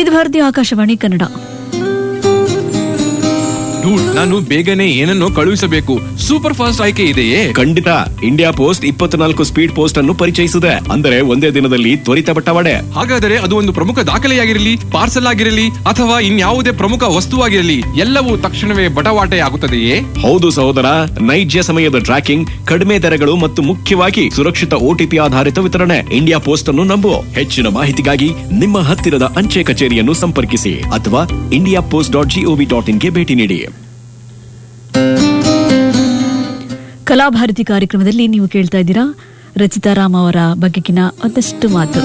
ಇದು ಭಾರತೀಯ ಆಕಾಶವಾಣಿ ಕನ್ನಡ ಡೂಡ್ ನಾನು ಬೇಗನೆ ಏನನ್ನೋ ಕಳುಹಿಸಬೇಕು ಸೂಪರ್ ಫಾಸ್ಟ್ ಆಯ್ಕೆ ಇದೆಯೇ ಖಂಡಿತ ಇಂಡಿಯಾ ಪೋಸ್ಟ್ ಇಪ್ಪತ್ನಾಲ್ಕು ಸ್ಪೀಡ್ ಪೋಸ್ಟ್ ಅನ್ನು ಪರಿಚಯಿಸಿದೆ ಅಂದರೆ ಒಂದೇ ದಿನದಲ್ಲಿ ತ್ವರಿತ ಬಟ್ಟವಾಡೆ ಹಾಗಾದರೆ ಅದು ಒಂದು ಪ್ರಮುಖ ದಾಖಲೆಯಾಗಿರಲಿ ಪಾರ್ಸಲ್ ಆಗಿರಲಿ ಅಥವಾ ಇನ್ಯಾವುದೇ ಪ್ರಮುಖ ವಸ್ತುವಾಗಿರಲಿ ಎಲ್ಲವೂ ತಕ್ಷಣವೇ ಬಟವಾಟೆ ಆಗುತ್ತದೆಯೇ ಹೌದು ಸಹೋದರ ನೈಜ ಸಮಯದ ಟ್ರ್ಯಾಕಿಂಗ್ ಕಡಿಮೆ ದರಗಳು ಮತ್ತು ಮುಖ್ಯವಾಗಿ ಸುರಕ್ಷಿತ ಓಟಿಪಿ ಆಧಾರಿತ ವಿತರಣೆ ಇಂಡಿಯಾ ಪೋಸ್ಟ್ ಅನ್ನು ನಂಬು ಹೆಚ್ಚಿನ ಮಾಹಿತಿಗಾಗಿ ನಿಮ್ಮ ಹತ್ತಿರದ ಅಂಚೆ ಕಚೇರಿಯನ್ನು ಸಂಪರ್ಕಿಸಿ ಅಥವಾ India post dot GOV dot ಇನ್ಗೆ ಭೇಟಿ ನೀಡಿ ಕಲಾಭಾರತಿ ಕಾರ್ಯಕ್ರಮದಲ್ಲಿ ನೀವು ಕೇಳ್ತಾ ಇದ್ದೀರಾ ರಚಿತಾ ರಾಮ್ ಅವರ ಬಗೆಗಿನ ಒಂದಷ್ಟು ಮಾತು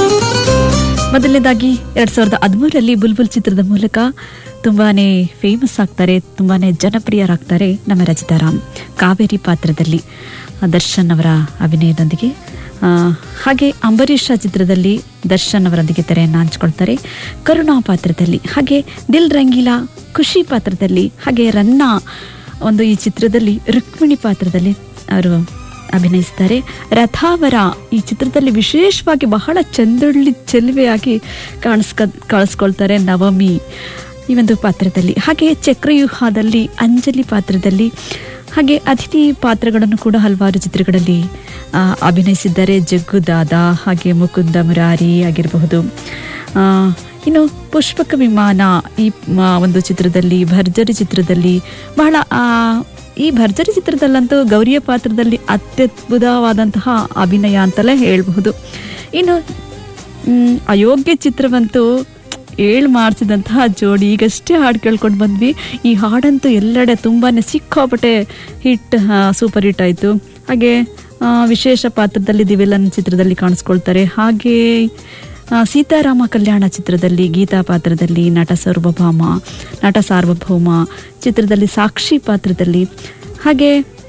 ಮೊದಲನೇದಾಗಿ ಎರಡ್ ಸಾವಿರದ ಹದಿಮೂರರಲ್ಲಿ ಬುಲ್ಬುಲ್ ಚಿತ್ರದ ಮೂಲಕ ತುಂಬಾನೇ ಫೇಮಸ್ ಆಗ್ತಾರೆ ತುಂಬಾನೇ ಜನಪ್ರಿಯರಾಗ್ತಾರೆ ನಮ್ಮ ರಚಿತಾ ರಾಮ್ ಕಾವೇರಿ ಪಾತ್ರದಲ್ಲಿ ದರ್ಶನ್ ಅವರ ಅಭಿನಯದೊಂದಿಗೆ ಆ, ಹಾಗೆ ಅಂಬರೀಷ ಚಿತ್ರದಲ್ಲಿ ದರ್ಶನ್ ಅವರೊಂದಿಗೆ ತೆರೆಯನ್ನು ಹಂಚ್ಕೊಳ್ತಾರೆ ಕರುಣಾ ಪಾತ್ರದಲ್ಲಿ ಹಾಗೆ ದಿಲ್ ರಂಗೀಲಾ ಖುಷಿ ಪಾತ್ರದಲ್ಲಿ ಹಾಗೆ ರನ್ನ ಒಂದು ಈ ಚಿತ್ರದಲ್ಲಿ ರುಕ್ಮಿಣಿ ಪಾತ್ರದಲ್ಲಿ ಅವರು ಅಭಿನಯಿಸ್ತಾರೆ ರಥಾವರ ಈ ಚಿತ್ರದಲ್ಲಿ ವಿಶೇಷವಾಗಿ ಬಹಳ ಚಂದೊಳ್ಳಿ ಚೆಲುವೆಯಾಗಿ ಕಾಣಿಸ್ಕ ಕಾಣಿಸ್ಕೊಳ್ತಾರೆ ನವಮಿ ಈ ಒಂದು ಪಾತ್ರದಲ್ಲಿ ಹಾಗೆ ಚಕ್ರವ್ಯೂಹದಲ್ಲಿ ಅಂಜಲಿ ಪಾತ್ರದಲ್ಲಿ ಹಾಗೆ ಅತಿಥಿ ಪಾತ್ರಗಳನ್ನು ಕೂಡ ಹಲವಾರು ಚಿತ್ರಗಳಲ್ಲಿ ಆ, ಅಭಿನಯಿಸಿದ್ದಾರೆ ಜಗ್ಗು ದಾದಾ ಹಾಗೆ ಮುಕುಂದ ಮುರಾರಿ ಆಗಿರಬಹುದು ಆ, ಇನ್ನು ಪುಷ್ಪಕ ವಿಮಾನ ಈ ಮ- ಒಂದು ಚಿತ್ರದಲ್ಲಿ ಭರ್ಜರಿ ಚಿತ್ರದಲ್ಲಿ ಬಹಳ ಆ, ಈ ಭರ್ಜರಿ ಚಿತ್ರದಲ್ಲಂತೂ ಗೌರಿಯ ಪಾತ್ರದಲ್ಲಿ ಅತ್ಯದ್ಭುತವಾದಂತಹ ಅಭಿನಯ ಅಂತಲೇ ಹೇಳಬಹುದು ಇನ್ನು ಮ್, ಅಯೋಗ್ಯ ಚಿತ್ರವಂತೂ ಏಳು ಮಾಡಿಸಿದಂತಹ ಜೋಡಿ ಈಗಷ್ಟೇ ಹಾಡು ಕೇಳ್ಕೊಂಡು ಬಂದ್ವಿ ಈ ಹಾಡಂತೂ ಎಲ್ಲೆಡೆ ತುಂಬಾನೇ ಸಿಕ್ಕಾಪಟ್ಟೆ ಹಿಟ್ ಸೂಪರ್ ಹಿಟ್ ಆಯಿತು ಹಾಗೆ ಆ, ವಿಶೇಷ ಪಾತ್ರದಲ್ಲಿ ದಿವಿಲನ್ ಚಿತ್ರದಲ್ಲಿ ಕಾಣಿಸ್ಕೊಳ್ತಾರೆ ಹಾಗೆ ಆ, ಸೀತಾರಾಮ ಕಲ್ಯಾಣ ಚಿತ್ರದಲ್ಲಿ ಗೀತಾ ಪಾತ್ರದಲ್ಲಿ ನಟ ಸಾರ್ವಭೌಮ ನಟ ಸಾರ್ವಭೌಮ ಚಿತ್ರದಲ್ಲಿ ಸಾಕ್ಷಿ ಪಾತ್ರದಲ್ಲಿ ಹಾಗೆ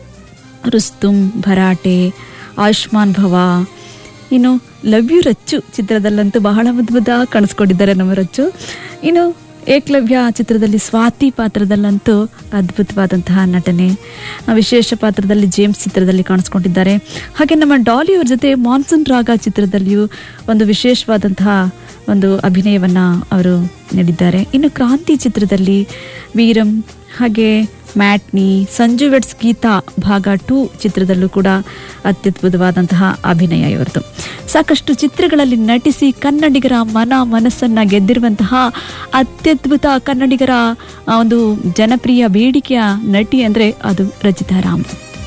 ರುಸ್ತುಂ ಭರಾಟೆ ಆಯುಷ್ಮಾನ್ ಭವ ಇನ್ನು ಲವ್ ಯು ರಚ್ಚು ಚಿತ್ರದಲ್ಲಂತೂ ಬಹಳ ಅದ್ಭುತ ಕಾಣಿಸ್ಕೊಂಡಿದ್ದಾರೆ ನಮ್ಮ ರಚ್ಚು ಇನ್ನು ಏಕಲವ್ಯ ಚಿತ್ರದಲ್ಲಿ ಸ್ವಾತಿ ಪಾತ್ರದಲ್ಲಂತೂ ಅದ್ಭುತವಾದಂತಹ ನಟನೆ ಆ, ವಿಶೇಷ ಪಾತ್ರದಲ್ಲಿ ಜೇಮ್ಸ್ ಚಿತ್ರದಲ್ಲಿ ಕಾಣಿಸ್ಕೊಂಡಿದ್ದಾರೆ ಹಾಗೆ ನಮ್ಮ ಡಾಲಿ ಅವ್ರ ಜೊತೆ ಮಾನ್ಸೂನ್ ರಾಗ ಚಿತ್ರದಲ್ಲಿಯೂ ಒಂದು ವಿಶೇಷವಾದಂತಹ ಒಂದು ಅಭಿನಯವನ್ನ ಅವರು ನೀಡಿದ್ದಾರೆ ಇನ್ನು ಕ್ರಾಂತಿ ಚಿತ್ರದಲ್ಲಿ ವೀರಂ ಹಾಗೆ ಮ್ಯಾಟ್ನಿ ಸಂಜು ವೆಟ್ಸ್ ಗೀತಾ ಭಾಗ ಟೂ ಚಿತ್ರದಲ್ಲೂ ಕೂಡ ಅತ್ಯದ್ಭುತವಾದಂತಹ ಅಭಿನಯ ಇವರದು ಸಾಕಷ್ಟು ಚಿತ್ರಗಳಲ್ಲಿ ನಟಿಸಿ ಕನ್ನಡಿಗರ ಮನ ಮನಸ್ಸನ್ನ ಗೆದ್ದಿರುವಂತಹ ಅತ್ಯದ್ಭುತ ಕನ್ನಡಿಗರ ಆ, ಒಂದು ಜನಪ್ರಿಯ ಬೇಡಿಕೆಯ ನಟಿ ಅಂದ್ರೆ ಅದು ರಚಿತಾ ರಾಮ್